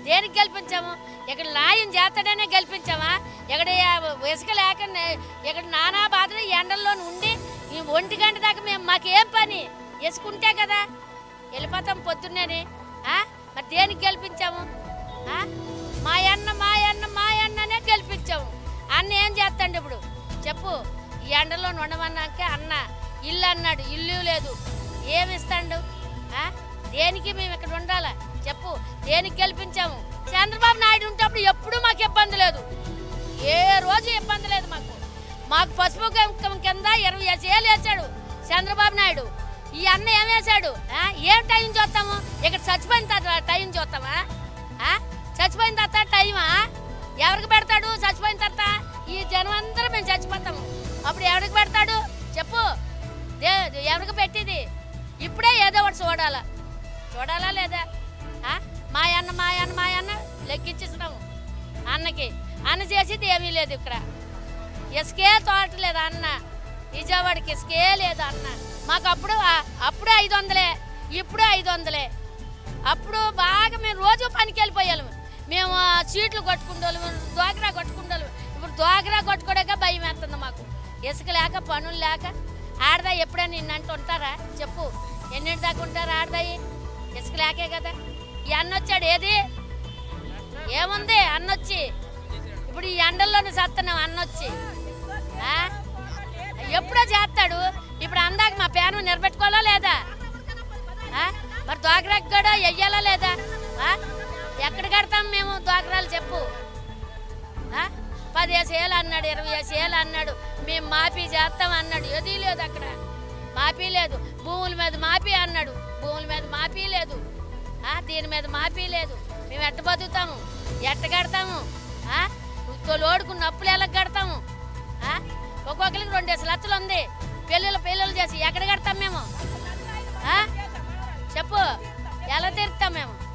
దేనికి గెలిపించాము ఇక్కడ న్యాయం చేస్తాడనే గెలిపించామా ఇక్కడ ఇసుక లేక ఇక్కడ నానా బాధలు ఎండల్లో ఉండి ఈ ఒంటి గంట దాకా మేము మాకేం పని ఇసుకుంటే కదా వెళ్ళిపోతాం పొద్దున్నేని ఆ? మరి దేనికి గెలిపించాము ఆ? మా అన్న మా అన్న మా అన్ననే గెలిపించాము అన్న ఏం చేస్తాడు ఇప్పుడు చెప్పు ఈ ఎండలో ఉండమన్నాక అన్న ఇల్లు అన్నాడు ఇల్లు లేదు ఏమి ఇస్తాడు ఆ? దేనికి మేము ఇక్కడ ఉండాలా చెప్పు దేనికి గెలిపించాము చంద్రబాబు నాయుడు ఉంటప్పుడు ఎప్పుడూ మాకు ఇబ్బంది లేదు ఏ రోజు ఇబ్బంది లేదు మాకు మాకు పసుపు కుంకుమ కింద ఇరవై ఏళ్ళు వేసాడు చంద్రబాబు నాయుడు ఈ అన్న ఏం వేశాడు ఆ? ఏం టైం చూస్తాము ఇక్కడ చచ్చిపోయిన తర్వాత టైం చూస్తామా ఆ? చచ్చిపోయిన తర్వాత టైమా ఎవరికి పెడతాడు చచ్చిపోయిన తర్వాత ఈ జనం అందరూ మేము చచ్చిపోతాము అప్పుడు ఎవరికి పెడతాడు చెప్పు దే ఎవరికి పెట్టింది ఇప్పుడే ఏదో ఒకటి చూడాలా చూడాలా లేదా ఆ? మా అన్న మా అన్న మా అన్న లెక్కించేస్తున్నాము అన్నకి అన్న చేసేది ఏమీ లేదు ఇక్కడ ఇసుకే తోటలేదు అన్న విజయవాడకి ఇసుకే లేదు అన్న మాకు అప్పుడు అప్పుడే ఐదు వందలే ఇప్పుడు ఐదు వందలే అప్పుడు బాగా మేము రోజు పనికి వెళ్ళిపోయాము మేము ఆ సీట్లు కొట్టుకుంటాము దోకరా కొట్టుకుంటాము ఇప్పుడు దోకరా కొట్టుకోడాక భయం వేస్తుంది మాకు ఇసుక లేక పనులు లేక ఆడదా ఎప్పుడైనా నిన్నంటూ ఉంటారా చెప్పు ఎన్నింటి దాకా ఉంటారు ఆడదాయి ఇసుక లేకే కదా ఈ అన్న వచ్చాడు ఏది ఏముంది అన్నొచ్చి ఇప్పుడు ఈ ఎండల్లోనే సస్తున్నాం అన్నొచ్చి ఆ? ఎప్పుడో చేస్తాడు ఇప్పుడు అందాక మా పేను నిలబెట్టుకోవాలా లేదా ఆ? మరి దోకరాకు కూడా వెయ్యాలా లేదా ఆ? ఎక్కడ కడతాం మేము దోకరాలు చెప్పు ఆ? పదిహేసి ఏళ్ళు అన్నాడు ఇరవై వేసి ఏళ్ళు అన్నాడు మేము మాఫీ చేస్తాం అన్నాడు ఏదీ లేదు అక్కడ మాఫీ లేదు భూముల మీద మాఫీ అన్నాడు భూముల మీద మాఫీ లేదు ఆ? దీని మీద మాఫీ లేదు మేము ఎట్ట బతుకుతాము ఎట్ట కడతాము ఆ? లోడుకున్న అప్పులు ఎలా కడతాము ఆ? ఒక్కొక్కరికి రెండేసి లక్షలు ఉంది పెళ్ళిళ్ళు పెళ్ళిళ్ళు చేసి ఎక్కడ కడతాం మేము ఆ? చెప్పు ఎలా తీరుతాం మేము